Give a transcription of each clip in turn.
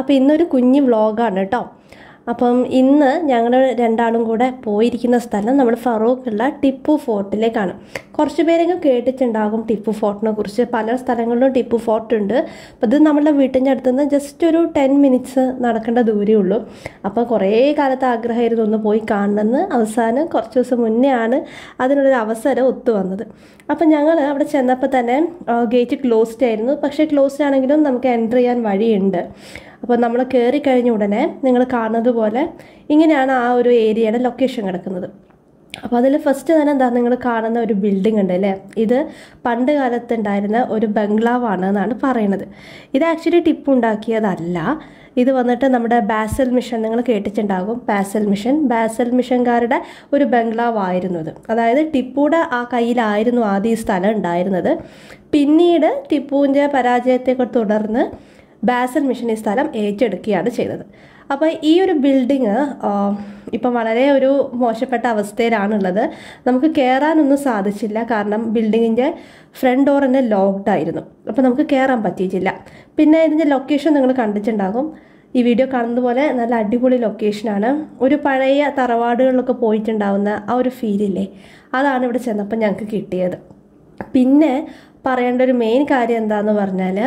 അപ്പോൾ ഇന്നൊരു കുഞ്ഞ് വ്ളോഗാണ് കേട്ടോ അപ്പം ഇന്ന് ഞങ്ങൾ രണ്ടാളും കൂടെ പോയിരിക്കുന്ന സ്ഥലം നമ്മൾ ഫറൂഖുള്ള ടിപ്പു ഫോർട്ടിലേക്കാണ് കുറച്ച് പേരെങ്കിലും കേട്ടിട്ടുണ്ടാകും ടിപ്പു ഫോർട്ടിനെ കുറിച്ച് പല സ്ഥലങ്ങളിലും ടിപ്പു ഫോർട്ട് ഉണ്ട് അപ്പോൾ ഇത് നമ്മുടെ വീട്ടിൻ്റെ അടുത്ത് നിന്ന് ജസ്റ്റ് ഒരു ടെൻ മിനിറ്റ്സ് നടക്കേണ്ട ദൂരേ ഉള്ളൂ അപ്പോൾ കുറേ കാലത്ത് ആഗ്രഹമായിരുന്നു ഒന്ന് പോയി കാണണമെന്ന് അവസാനം കുറച്ച് ദിവസം മുന്നേ ആണ് അതിനുള്ളൊരു അവസരം ഒത്തു വന്നത് അപ്പം ഞങ്ങൾ അവിടെ ചെന്നപ്പോൾ തന്നെ ഗേറ്റ് ക്ലോസ്ഡ് ആയിരുന്നു പക്ഷേ ക്ലോസ്ഡ് ആണെങ്കിലും നമുക്ക് എൻ്റർ ചെയ്യാൻ വഴിയുണ്ട് അപ്പോൾ നമ്മൾ കയറി കഴിഞ്ഞ ഉടനെ നിങ്ങൾ കാണുന്നത് പോലെ ഇങ്ങനെയാണ് ആ ഒരു ഏരിയയുടെ ലൊക്കേഷൻ കിടക്കുന്നത് അപ്പോൾ അതിൽ ഫസ്റ്റ് തന്നെ എന്താ നിങ്ങൾ കാണുന്ന ഒരു ബിൽഡിംഗ് ഉണ്ട് അല്ലേ ഇത് പണ്ട് കാലത്ത് ഉണ്ടായിരുന്ന ഒരു ബംഗ്ലാവാണ് എന്നാണ് പറയുന്നത് ഇത് ആക്ച്വലി ടിപ്പ് ഉണ്ടാക്കിയതല്ല ഇത് വന്നിട്ട് നമ്മുടെ ബാസൽ മിഷൻ നിങ്ങൾ കേട്ടിട്ടുണ്ടാകും ബാസൽ മിഷൻ ബാസൽ മിഷൻകാരുടെ ഒരു ബംഗ്ലാവ് ആയിരുന്നു ഇത് അതായത് ടിപ്പുയുടെ ആ കയ്യിലായിരുന്നു ആദ്യം ഈ സ്ഥലം ഉണ്ടായിരുന്നത് പിന്നീട് ടിപ്പുവിൻ്റെ പരാജയത്തെ തുടർന്ന് ബാസൽ മിഷൻ ഈ സ്ഥലം ഏറ്റെടുക്കുകയാണ് ചെയ്തത് അപ്പോൾ ഈ ഒരു ബിൽഡിങ് ഇപ്പം വളരെ ഒരു മോശപ്പെട്ട അവസ്ഥയിലാണുള്ളത് നമുക്ക് കയറാനൊന്നും സാധിച്ചില്ല കാരണം ബിൽഡിങ്ങിൻ്റെ ഫ്രണ്ട് ഡോർ തന്നെ ലോക്ക്ഡ് ആയിരുന്നു അപ്പോൾ നമുക്ക് കയറാൻ പറ്റിയിട്ടില്ല പിന്നെ ഇതിൻ്റെ ലൊക്കേഷൻ നിങ്ങൾ കണ്ടിട്ടുണ്ടാകും ഈ വീഡിയോ കാണുന്നത് പോലെ നല്ല അടിപൊളി ലൊക്കേഷനാണ് ഒരു പഴയ തറവാടുകളിലൊക്കെ പോയിട്ടുണ്ടാവുന്ന ആ ഒരു ഫീലില്ലേ അതാണ് ഇവിടെ ചെന്നപ്പോൾ ഞങ്ങൾക്ക് കിട്ടിയത് പിന്നെ പറയേണ്ട ഒരു മെയിൻ കാര്യം എന്താണെന്ന് പറഞ്ഞാൽ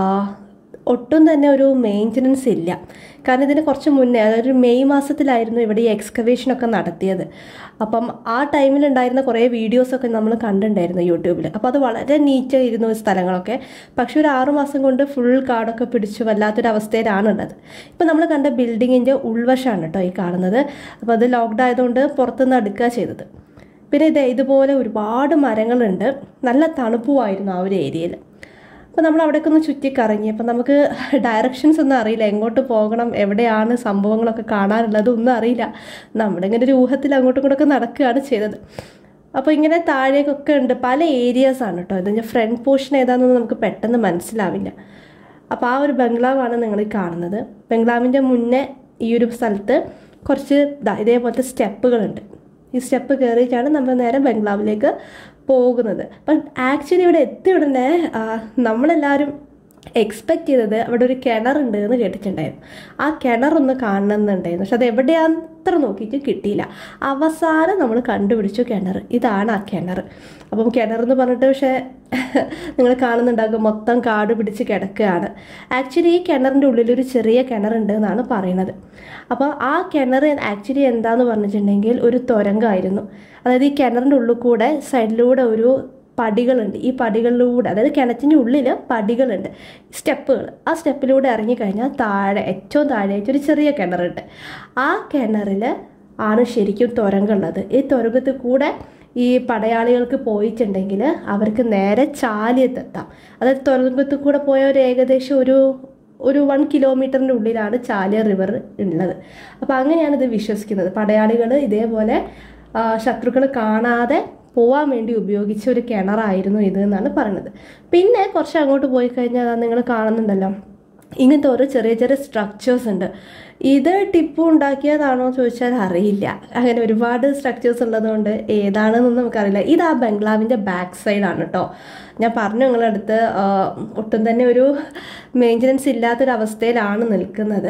ഒട്ടും തന്നെ ഒരു മെയിൻ്റനൻസ് ഇല്ല കാരണം ഇതിന് കുറച്ച് മുന്നേ അതായത് മെയ് മാസത്തിലായിരുന്നു ഇവിടെ ഈ എക്സ്കവേഷനൊക്കെ നടത്തിയത് അപ്പം ആ ടൈമിലുണ്ടായിരുന്ന കുറേ വീഡിയോസൊക്കെ നമ്മൾ കണ്ടിട്ടുണ്ടായിരുന്നു യൂട്യൂബിൽ അപ്പോൾ അത് വളരെ നീറ്റായിരുന്നു ഈ സ്ഥലങ്ങളൊക്കെ പക്ഷേ ഒരു ആറുമാസം കൊണ്ട് ഫുൾ കാടൊക്കെ പിടിച്ചു വല്ലാത്തൊരു അവസ്ഥയിലാണുള്ളത് ഇപ്പം നമ്മൾ കണ്ട ബിൽഡിങ്ങിൻ്റെ ഉൾവശമാണ് കേട്ടോ ഈ കാണുന്നത് അപ്പോൾ അത് ലോക്ക്ഡ് ആയതുകൊണ്ട് പുറത്തുനിന്ന് അടുക്കുക ചെയ്തത് പിന്നെ ഇത് ഇതുപോലെ ഒരുപാട് മരങ്ങളുണ്ട് നല്ല തണുപ്പുമായിരുന്നു ആ ഒരു ഏരിയയിൽ അപ്പോൾ നമ്മൾ അവിടേക്ക് ഒന്ന് ചുറ്റിക്കറങ്ങി അപ്പോൾ നമുക്ക് ഡയറക്ഷൻസ് ഒന്നും അറിയില്ല എങ്ങോട്ട് പോകണം എവിടെയാണ് സംഭവങ്ങളൊക്കെ കാണാനുള്ളത് ഒന്നും അറിയില്ല നമ്മുടെ ഇങ്ങനെ ഒരു ഊഹത്തിൽ അങ്ങോട്ടും ഇങ്ങോട്ടൊക്കെ നടക്കുകയാണ് ചെയ്തത് അപ്പോൾ ഇങ്ങനെ താഴേക്കൊക്കെ ഉണ്ട് പല ഏരിയാസ് ആണ് കേട്ടോ ഇതിൻ്റെ ഫ്രണ്ട് പോർഷൻ ഏതാണെന്നൊന്നും നമുക്ക് പെട്ടെന്ന് മനസ്സിലാവില്ല അപ്പോൾ ആ ഒരു ബംഗ്ലാവാണ് നിങ്ങൾ ഈ കാണുന്നത് ബംഗ്ലാവിൻ്റെ മുന്നേ ഈ ഒരു സ്ഥലത്ത് കുറച്ച് ഇതേപോലത്തെ സ്റ്റെപ്പുകളുണ്ട് ഈ സ്റ്റെപ്പ് കയറിയിട്ടാണ് നമ്മൾ നേരെ ബംഗ്ലാവിലേക്ക് പോകുന്നത് അപ്പം ആക്ച്വലി ഇവിടെ എത്തിയ ഉടനെ നമ്മളെല്ലാവരും എക്സ്പെക്റ്റ് ചെയ്തത് അവിടെ ഒരു കിണറുണ്ട് എന്ന് കേട്ടിട്ടുണ്ടായിരുന്നു ആ കിണറൊന്ന് കാണണമെന്നുണ്ടായിരുന്നു പക്ഷെ അത് എവിടെയാന്ന് അത്ര നോക്കിയിട്ട് കിട്ടിയില്ല അവസാനം നമ്മൾ കണ്ടുപിടിച്ചു കിണർ ഇതാണ് ആ കിണർ അപ്പം കിണർ എന്ന് പറഞ്ഞിട്ട് പക്ഷേ നിങ്ങൾ കാണുന്നുണ്ടാകും മൊത്തം കാട് പിടിച്ച് കിടക്കുകയാണ് ആക്ച്വലി ഈ കിണറിൻ്റെ ഉള്ളിൽ ഒരു ചെറിയ കിണറുണ്ട് എന്നാണ് പറയുന്നത് അപ്പോൾ ആ കിണർ ആക്ച്വലി എന്താന്ന് പറഞ്ഞിട്ടുണ്ടെങ്കിൽ ഒരു തുരങ്കമായിരുന്നു അതായത് ഈ കിണറിൻ്റെ ഉള്ളിൽ കൂടെ സൈഡിലൂടെ ഒരു പടികളുണ്ട് ഈ പടികളിലൂടെ അതായത് കിണറ്റിൻ്റെ ഉള്ളിൽ പടികളുണ്ട് സ്റ്റെപ്പുകൾ ആ സ്റ്റെപ്പിലൂടെ ഇറങ്ങിക്കഴിഞ്ഞാൽ താഴെ ഏറ്റവും താഴെയായിട്ട് ഒരു ചെറിയ കിണറുണ്ട് ആ കിണറിൽ ആണ് ശരിക്കും തുരങ്കുള്ളത് ഈ തുരങ്കത്തിൽ കൂടെ ഈ പടയാളികൾക്ക് പോയിട്ടുണ്ടെങ്കിൽ അവർക്ക് നേരെ ചാലിയത്തെത്താം അതായത് തുരങ്കത്തിൽ കൂടെ പോയ ഒരു ഏകദേശം ഒരു ഒരു വൺ കിലോമീറ്ററിൻ്റെ ഉള്ളിലാണ് ചാലിയ റിവർ ഉള്ളത് അപ്പോൾ അങ്ങനെയാണ് ഇത് വിശ്വസിക്കുന്നത് പടയാളികൾ ഇതേപോലെ ശത്രുക്കൾ കാണാതെ പോവാൻ വേണ്ടി ഉപയോഗിച്ച ഒരു കിണറായിരുന്നു ഇത് എന്നാണ് പറയുന്നത് പിന്നെ കുറച്ച് അങ്ങോട്ട് പോയി കഴിഞ്ഞാൽ നിങ്ങൾ കാണുന്നുണ്ടല്ലോ ഇങ്ങനത്തെ ഓരോ ചെറിയ ചെറിയ സ്ട്രക്ചേഴ്സ് ഉണ്ട് ഇത് ടിപ്പു ഉണ്ടാക്കിയതാണോ ചോദിച്ചാൽ അറിയില്ല അങ്ങനെ ഒരുപാട് സ്ട്രക്ചേഴ്സ് ഉള്ളതുകൊണ്ട് ഏതാണെന്നൊന്നും നമുക്കറിയില്ല ഇത് ആ ബംഗ്ലാവിൻ്റെ ബാക്ക് സൈഡാണ് കേട്ടോ ഞാൻ പറഞ്ഞു നിങ്ങളുടെ അടുത്ത് ഒട്ടും തന്നെ ഒരു മെയിൻ്റനൻസ് ഇല്ലാത്തൊരവസ്ഥയിലാണ് നിൽക്കുന്നത്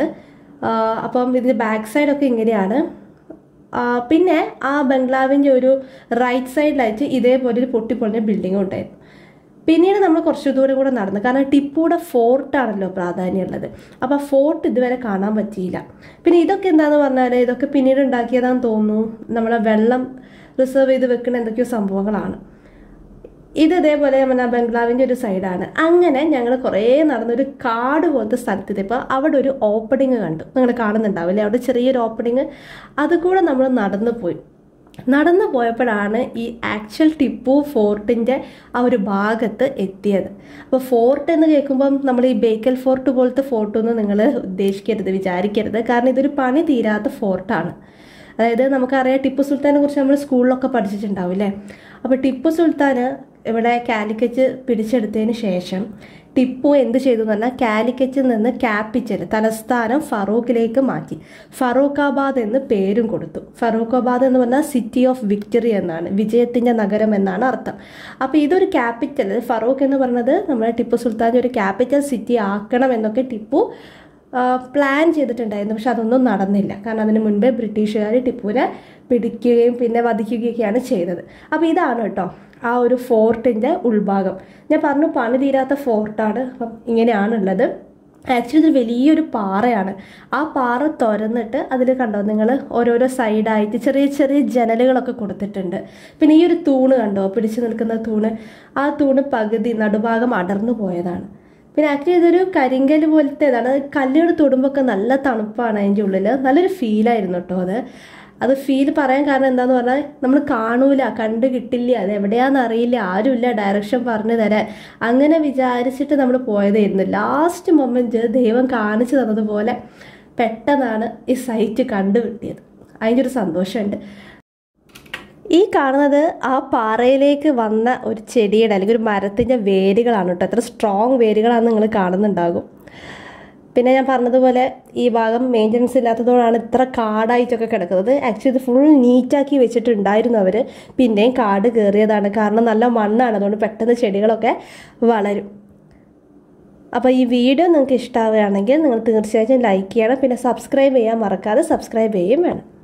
അപ്പം ഇതിൻ്റെ ബാക്ക് സൈഡൊക്കെ ഇങ്ങനെയാണ് പിന്നെ ആ ബംഗ്ലാവിൻ്റെ ഒരു റൈറ്റ് സൈഡിലായിട്ട് ഇതേപോലെ ഒരു പൊട്ടിപ്പൊളിഞ്ഞ ബിൽഡിങ്ങും ഉണ്ടായിരുന്നു പിന്നീട് നമ്മൾ കുറച്ച് ദൂരം കൂടെ നടന്നു കാരണം ടിപ്പുയുടെ ഫോർട്ടാണല്ലോ പ്രാധാന്യമുള്ളത് അപ്പോൾ ഫോർട്ട് ഇതുവരെ കാണാൻ പറ്റിയില്ല പിന്നെ ഇതൊക്കെ എന്താണെന്ന് പറഞ്ഞാൽ ഇതൊക്കെ പിന്നീട് ഉണ്ടാക്കിയതാണെന്ന് തോന്നുന്നു നമ്മളെ വെള്ളം റിസർവ് ചെയ്ത് വെക്കുന്ന എന്തൊക്കെയോ സംഭവങ്ങളാണ് ഇത് ഇതേപോലെ നമ്മുടെ ബംഗ്ലാവിൻ്റെ ഒരു സൈഡാണ് അങ്ങനെ ഞങ്ങൾ കുറേ നടന്നൊരു കാട് പോലത്തെ സ്ഥലത്തെത്തിയപ്പോൾ അവിടെ ഒരു ഓപ്പണിങ് കണ്ടു നിങ്ങൾ കാണുന്നുണ്ടാവില്ലേ അവിടെ ചെറിയൊരു ഓപ്പണിങ് അതുകൂടെ നമ്മൾ നടന്നു പോയി നടന്നു പോയപ്പോഴാണ് ഈ ആക്ച്വൽ ടിപ്പു ഫോർട്ടിൻ്റെ ആ ഒരു ഭാഗത്ത് എത്തിയത് അപ്പോൾ ഫോർട്ട് എന്ന് കേൾക്കുമ്പം നമ്മൾ ഈ ബേക്കൽ ഫോർട്ട് പോലത്തെ ഫോർട്ടൊന്നും നിങ്ങൾ ഉദ്ദേശിക്കരുത് വിചാരിക്കരുത് കാരണം ഇതൊരു പണി തീരാത്ത ഫോർട്ടാണ് അതായത് നമുക്കറിയാം ടിപ്പു സുൽത്താനെ കുറിച്ച് നമ്മൾ സ്കൂളിലൊക്കെ പഠിച്ചിട്ടുണ്ടാവും അല്ലേ അപ്പോൾ ടിപ്പു സുൽത്താൻ ഇവിടെ കാലിക്കറ്റ് പിടിച്ചെടുത്തതിന് ശേഷം ടിപ്പു എന്ത് ചെയ്തു എന്ന് പറഞ്ഞാൽ കാലിക്കറ്റിൽ നിന്ന് ക്യാപിറ്റൽ തലസ്ഥാനം ഫറൂഖിലേക്ക് മാറ്റി ഫറൂഖാബാദ് എന്ന് പേരും കൊടുത്തു ഫറൂഖാബാദ് എന്ന് പറഞ്ഞാൽ സിറ്റി ഓഫ് വിക്ടറി എന്നാണ് വിജയത്തിൻ്റെ നഗരം എന്നാണ് അർത്ഥം അപ്പോൾ ഇതൊരു ക്യാപിറ്റൽ ഫറൂഖ് എന്ന് പറയുന്നത് നമ്മുടെ ടിപ്പു സുൽത്താൻ്റെ ഒരു ക്യാപിറ്റൽ സിറ്റി ആക്കണം എന്നൊക്കെ ടിപ്പു പ്ലാൻ ചെയ്തിട്ടുണ്ടായിരുന്നു പക്ഷെ അതൊന്നും നടന്നില്ല കാരണം അതിന് മുൻപേ ബ്രിട്ടീഷുകാർ ടിപ്പുവിനെ പിടിക്കുകയും പിന്നെ വധിക്കുകയൊക്കെയാണ് ചെയ്തത് അപ്പോൾ ഇതാണ് കേട്ടോ ആ ഒരു ഫോർട്ടിൻ്റെ ഉൾഭാഗം ഞാൻ പറഞ്ഞു പണി തീരാത്ത ഫോർട്ടാണ് അപ്പം ഇങ്ങനെയാണുള്ളത് ആക്ച്വലി ഇത് വലിയൊരു പാറയാണ് ആ പാറ തുരന്നിട്ട് അതിൽ കണ്ടോ നിങ്ങൾ ഓരോരോ സൈഡായിട്ട് ചെറിയ ചെറിയ ജനലുകളൊക്കെ കൊടുത്തിട്ടുണ്ട് പിന്നെ ഈ ഒരു തൂണ് കണ്ടോ പിടിച്ചു നിൽക്കുന്ന തൂണ് ആ തൂണ് പകുതി നടുഭാഗം അടർന്നു പോയതാണ് പിന്നെ ആക്ച്വലി ഇതൊരു കരിങ്കൽ പോലത്തേതാണ് കല്ലുകൾ തൊടുമ്പോൾ നല്ല തണുപ്പാണ് അതിൻ്റെ ഉള്ളിൽ നല്ലൊരു ഫീലായിരുന്നു കേട്ടോ അത് അത് ഫീൽ പറയാൻ കാരണം എന്താന്ന് പറഞ്ഞാൽ നമ്മൾ കാണൂല കണ്ടു കിട്ടില്ല അത് എവിടെയാണെന്ന് അറിയില്ല ആരുമില്ല ഡയറക്ഷൻ പറഞ്ഞു തരാൻ അങ്ങനെ വിചാരിച്ചിട്ട് നമ്മൾ പോയതായിരുന്നു ലാസ്റ്റ് മൊമെൻറ്റ് ദൈവം കാണിച്ചു തന്നതുപോലെ പെട്ടെന്നാണ് ഈ സൈറ്റ് കണ്ടുകിട്ടിയത് അതിൻ്റെ ഒരു സന്തോഷമുണ്ട് ഈ കാണുന്നത് ആ പാറയിലേക്ക് വന്ന ഒരു ചെടിയുടെ അല്ലെങ്കിൽ ഒരു മരത്തിൻ്റെ വേരുകളാണ് കേട്ടോ എത്ര സ്ട്രോങ് വേരുകളാണെന്ന് നിങ്ങൾ കാണുന്നുണ്ടാകും പിന്നെ ഞാൻ പറഞ്ഞതുപോലെ ഈ ഭാഗം മെയിൻ്റനൻസ് ഇല്ലാത്തതുകൊണ്ടാണ് ഇത്ര കാടായിട്ടൊക്കെ കിടക്കുന്നത് ആക്ച്വലി ഇത് ഫുൾ നീറ്റാക്കി വെച്ചിട്ടുണ്ടായിരുന്നു അവർ പിന്നെയും കാട് കയറിയതാണ് കാരണം നല്ല മണ്ണാണ് അതുകൊണ്ട് പെട്ടെന്ന് ചെടികളൊക്കെ വളരും അപ്പോൾ ഈ വീഡിയോ നിങ്ങൾക്ക് ഇഷ്ടമാവുകയാണെങ്കിൽ നിങ്ങൾ തീർച്ചയായിട്ടും ലൈക്ക് ചെയ്യണം പിന്നെ സബ്സ്ക്രൈബ് ചെയ്യാൻ മറക്കാതെ സബ്സ്ക്രൈബ് ചെയ്യുകയും വേണം